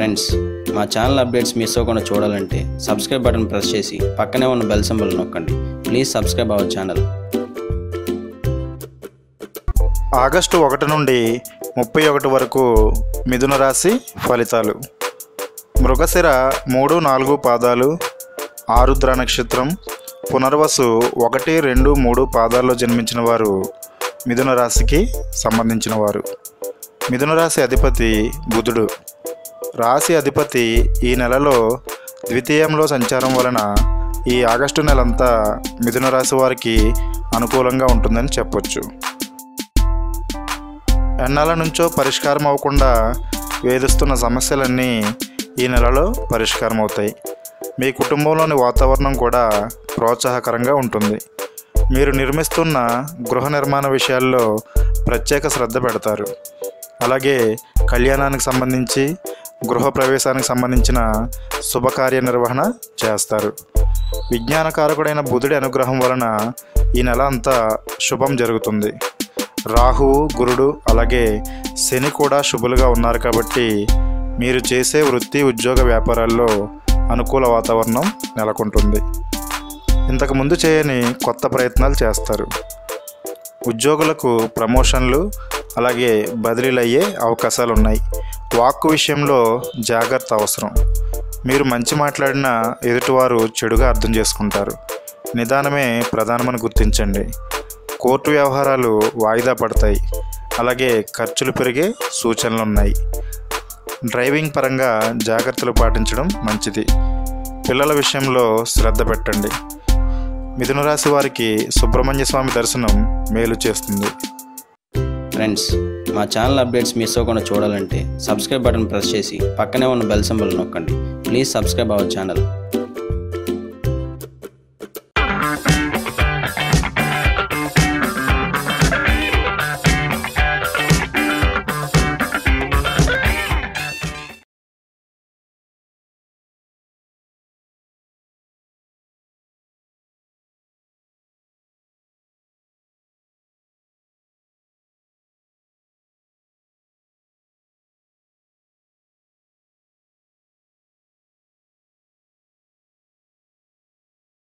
friends మా channel updates miss అవ్వకుండా చూడాలంటే సబ్స్క్రైబ్ బటన్ ప్రెస్ చేసి పక్కనే ఉన్న బెల్ సింబల్ నొక్కండి please subscribe our channel August ఒకటి నుండి ముప్పై ఒకటి వరకు మిథున రాశి ఫలితాలు మృగశిర మూడు నాలుగు పాదాలు ఆరుద్ర నక్షత్రం పునర్వసు ఒకటి రెండు మూడు పాదాల్లో జన్మించిన వారు మిథున రాశికి సంబంధించిన వారు మిథున రాశి అధిపతి బుధుడు రాశి అధిపతి ఈ నెలలో ద్వితీయంలో సంచారం వలన ఈ ఆగస్టు నెలంతా మిథున రాశి వారికి అనుకూలంగా ఉంటుందని చెప్పొచ్చు ఎన్నాళ్ళ నుంచో పరిష్కారం అవ్వకుండా వేధిస్తున్న సమస్యలన్నీ ఈ నెలలో పరిష్కారం అవుతాయి మీ కుటుంబంలోని వాతావరణం కూడా ప్రోత్సాహకరంగా ఉంటుంది మీరు నిర్మిస్తున్న గృహ నిర్మాణ విషయాల్లో ప్రత్యేక శ్రద్ధ పెడతారు అలాగే కళ్యాణానికి సంబంధించి గృహ ప్రవేశానికి సంబంధించిన శుభకార్య నిర్వహణ చేస్తారు విజ్ఞానకారకుడైన బుధుడి అనుగ్రహం వలన ఈ నెల అంతా శుభం జరుగుతుంది రాహు గురుడు అలాగే శని కూడా శుభులుగా ఉన్నారు కాబట్టి మీరు చేసే వృత్తి ఉద్యోగ వ్యాపారాల్లో అనుకూల వాతావరణం నెలకొంటుంది ఇంతకు ముందు చేయని కొత్త ప్రయత్నాలు చేస్తారు ఉద్యోగులకు ప్రమోషన్లు అలాగే బదిలీలు అయ్యే అవకాశాలు ఉన్నాయి వాక్కు విషయంలో జాగ్రత్త అవసరం మీరు మంచి మాట్లాడినా ఎదుటివారు చెడుగా అర్థం చేసుకుంటారు నిదానమే ప్రధానమని గుర్తించండి కోర్టు వ్యవహారాలు వాయిదా పడతాయి అలాగే ఖర్చులు పెరిగే సూచనలు ఉన్నాయి డ్రైవింగ్ పరంగా జాగ్రత్తలు పాటించడం మంచిది పిల్లల విషయంలో శ్రద్ధ పెట్టండి మిథున రాశి వారికి సుబ్రహ్మణ్య స్వామి దర్శనం మేలు చేస్తుంది ఫ్రెండ్స్ మా ఛానల్ అప్డేట్స్ మిస్ అవ్వకుండా చూడాలంటే సబ్స్క్రైబ్ బటన్ ప్రెస్ చేసి పక్కనే ఉన్న బెల్ సింబల్ నొక్కండి ప్లీజ్ సబ్స్క్రైబ్ అవర్ ఛానల్